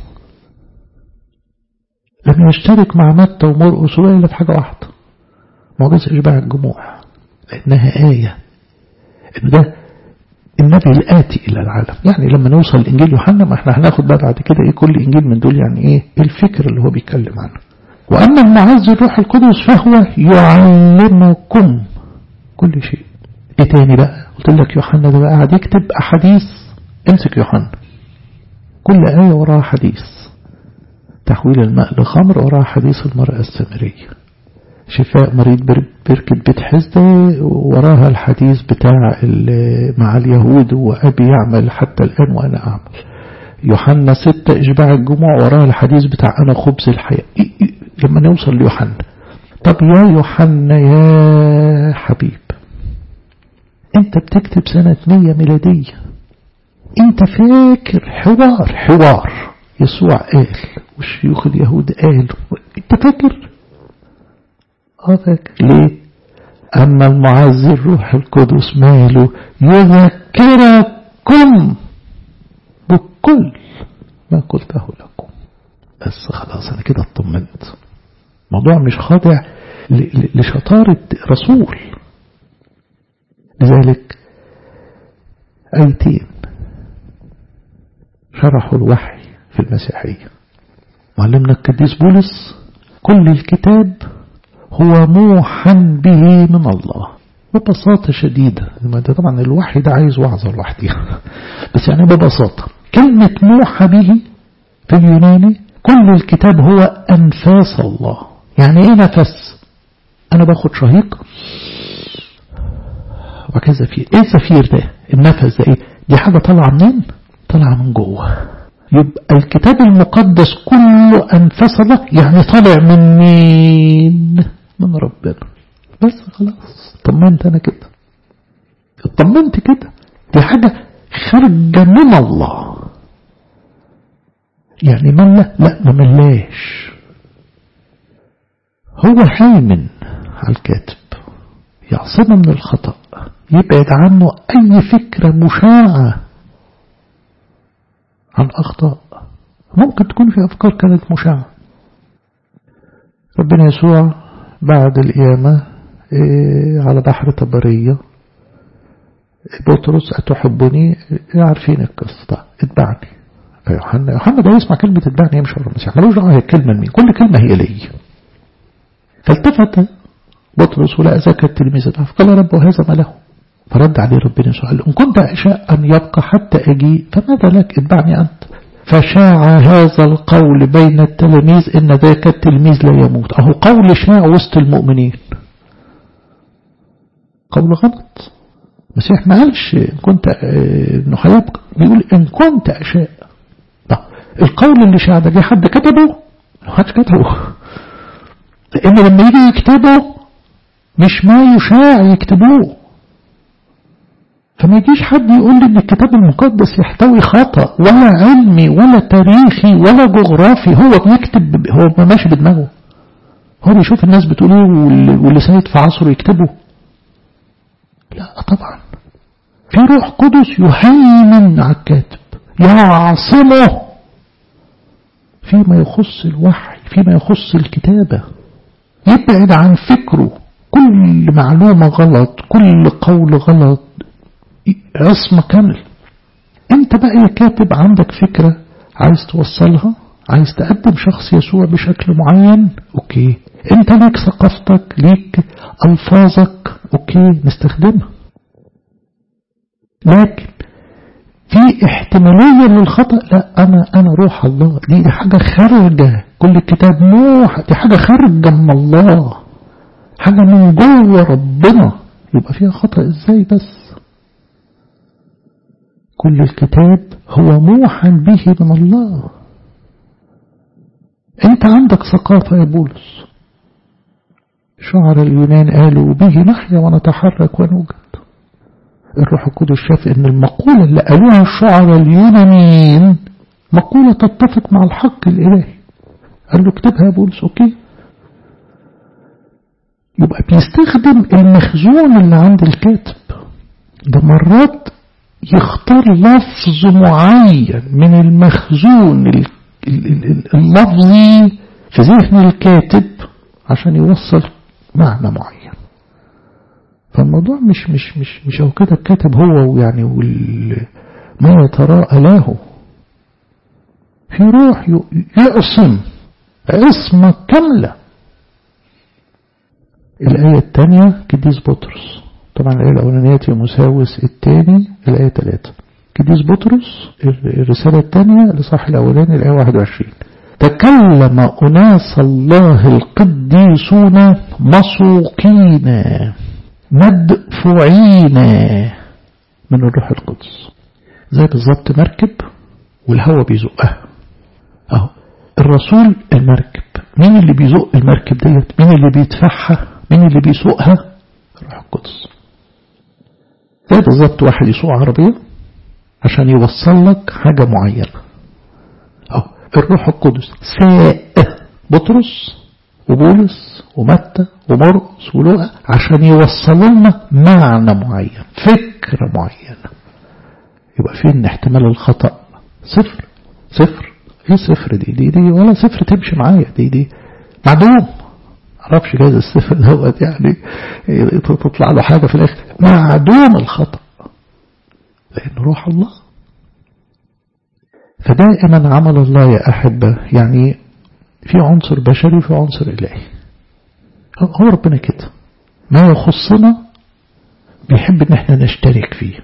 لم يشترك مع متى ومرقس إلا في حاجة واحدة معجزة إشباع الجموع لأنها آية إن ده النبي الآتي إلى العالم يعني لما نوصل لإنجيل يوحنا ما احنا هناخد بقى بعد كده إيه كل إنجيل من دول يعني إيه الفكر اللي هو بيتكلم عنه وأما المعز الروح القدس فهو يعلمكم كل شيء إيه تاني بقى قلت لك يوحنا ده بقى قاعد يكتب أحاديث امسك يوحنا كل آية وراها حديث تحويل الماء لخمر وراها حديث المرأة السامرية شفاء مريض بركة بيت حزدة وراها الحديث بتاع مع اليهود وأبي يعمل حتى الآن وأنا أعمل يوحنا ستة إشباع الجموع وراها الحديث بتاع أنا خبز الحياة لما نوصل ليوحنا طب يا يوحنا يا حبيب انت بتكتب سنة مية ميلادية انت فاكر حوار حوار يسوع قال والشيوخ اليهود قالوا انت فاكر اه فاكر ليه اما المعز الروح القدس ماله يذكركم بكل ما قلته لكم بس خلاص انا كده اطمنت الموضوع مش خاضع لشطارة رسول لذلك آيتين شرحوا الوحي في المسيحية معلمنا القديس بولس كل الكتاب هو موحى به من الله ببساطة شديدة ده طبعا الوحي ده عايز وعظة لوحدها بس يعني ببساطة كلمة موحى به في اليوناني كل الكتاب هو أنفاس الله يعني إيه نفس أنا باخد شهيق وكذا زفير إيه الزفير ده النفس ده إيه دي حاجة طالعة منين طالعة من جوه يبقى الكتاب المقدس كله أنفس الله يعني طالع من مين من ربنا بس خلاص طمنت أنا كده اطمنت كده دي حاجة خارجة من الله يعني ملا لا ما ملاش هو هيمن على الكاتب يعصمه من الخطأ يبعد عنه أي فكرة مشاعة عن أخطاء ممكن تكون في أفكار كانت مشاعة ربنا يسوع بعد القيامة إيه على بحر طبرية بطرس أتحبني عارفين القصة اتبعني فيوحنا يوحنا ده يسمع كلمة اتبعني مش ورا المسيح ملوش دعوة هي الكلمة لمين كل كلمة هي لي فالتفت بطرس ولقى ذاك التلميذ ده فقال يا رب وهذا ما له فرد عليه ربنا سؤال إن كنت أشاء أن يبقى حتى أجي فماذا لك اتبعني أنت فشاع هذا القول بين التلاميذ إن ذاك التلميذ لا يموت أهو قول شاع وسط المؤمنين قول غلط المسيح ما قالش إن كنت إنه هيبقى بيقول إن كنت أشاء طب القول اللي شاع ده جه حد كتبه؟ ما حدش كتبه لأن لما يجي يكتبه مش ما يشاع يكتبوه فما يجيش حد يقول لي ان الكتاب المقدس يحتوي خطأ ولا علمي ولا تاريخي ولا جغرافي هو بيكتب هو ماشي بدماغه هو بيشوف الناس بتقول ايه واللي سيد في عصره يكتبه لا طبعا في روح قدس يهيمن على الكاتب يعصمه فيما يخص الوحي فيما يخص الكتابة يبعد عن فكره كل معلومة غلط كل قول غلط عصمة كامل انت بقى يا كاتب عندك فكرة عايز توصلها عايز تقدم شخص يسوع بشكل معين اوكي انت ليك ثقافتك ليك الفاظك اوكي نستخدمها لكن في احتمالية للخطأ لا انا انا روح الله دي, دي حاجة خارجة كل الكتاب نوح دي حاجة خارجة من الله حاجة من جوه ربنا يبقى فيها خطأ ازاي بس كل الكتاب هو موحى به من الله انت عندك ثقافة يا بولس شعر اليونان قالوا به نحيا ونتحرك ونوجد الروح القدس شاف ان المقولة اللي قالوها الشعراء اليونانيين مقولة تتفق مع الحق الالهي قال له اكتبها يا بولس اوكي يبقى بيستخدم المخزون اللي عند الكاتب ده مرات يختار لفظ معين من المخزون اللفظي في ذهن الكاتب عشان يوصل معنى معين فالموضوع مش مش مش مش هو كده الكاتب هو يعني ما يتراءى له في روح يعصم عصمة كاملة الآية الثانية قديس بطرس طبعا الآية الأولانية تيموساوس الثاني الآية 3 قديس بطرس الرسالة الثانية لصح الأولاني الآية 21 تكلم أناس الله القديسون مسوقين مدفوعين من الروح القدس زي بالظبط مركب والهواء بيزقها اهو الرسول المركب مين اللي بيزق المركب ديت مين اللي بيدفعها مين اللي بيسوقها الروح القدس زي بالظبط واحد يسوق عربية عشان يوصل لك حاجة معينة أو الروح القدس ساء بطرس وبولس ومتى ومرقس ولوقا عشان يوصلوا لنا معنى معين فكرة معينة يبقى فين احتمال الخطأ صفر صفر ايه صفر دي دي دي ولا صفر تمشي معايا دي دي معدوم معرفش جايز الصفر دوت يعني تطلع له حاجة في الآخر معدوم الخطأ لأن روح الله فدائما عمل الله يا أحبة يعني في عنصر بشري وفي عنصر إلهي هو ربنا كده ما يخصنا بيحب ان احنا نشترك فيه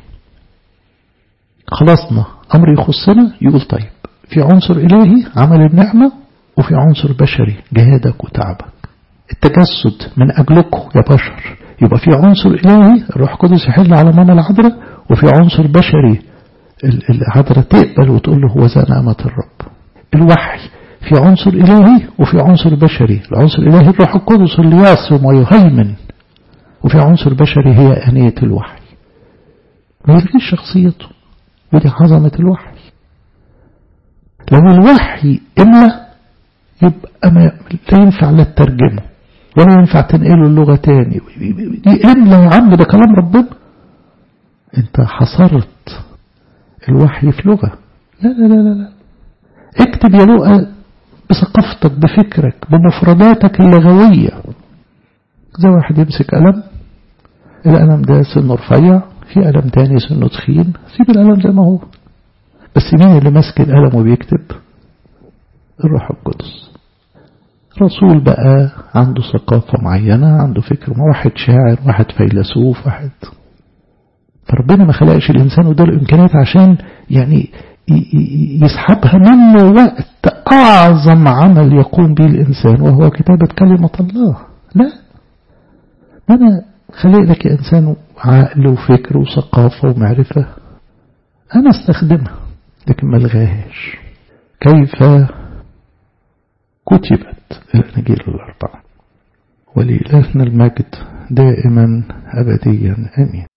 خلصنا امر يخصنا يقول طيب في عنصر الهي عمل النعمة وفي عنصر بشري جهادك وتعبك التجسد من اجلكم يا بشر يبقى في عنصر الهي الروح القدس يحل على ماما العذراء وفي عنصر بشري العذراء تقبل وتقول له هو ذا نعمة الرب الوحي في عنصر إلهي وفي عنصر بشري العنصر الإلهي الروح القدس اللي يعصم ويهيمن وفي عنصر بشري هي أنية الوحي ما يلغيش شخصيته ودي عظمة الوحي لو الوحي إما يبقى ما لا ينفع لا تترجمه ولا ينفع تنقله اللغة تاني دي إملا يا عم ده كلام ربنا انت حصرت الوحي في لغة لا لا لا لا, لا. اكتب يا لؤى بثقافتك بفكرك بمفرداتك اللغوية زي واحد يمسك قلم القلم ده سنه رفيع في قلم تاني سنه تخين سيب القلم زي ما هو بس مين اللي ماسك القلم وبيكتب الروح القدس رسول بقى عنده ثقافة معينة عنده فكر واحد شاعر واحد فيلسوف واحد فربنا ما خلقش الإنسان وده الإمكانيات عشان يعني يسحبها منه وقت أعظم عمل يقوم به الإنسان وهو كتابة كلمة الله لا أنا خلق لك يا إنسان عقل وفكر وثقافة ومعرفة أنا استخدمها لكن ما الغاهاش كيف كتبت الأناجيل الأربعة ولإلهنا المجد دائما أبديا آمين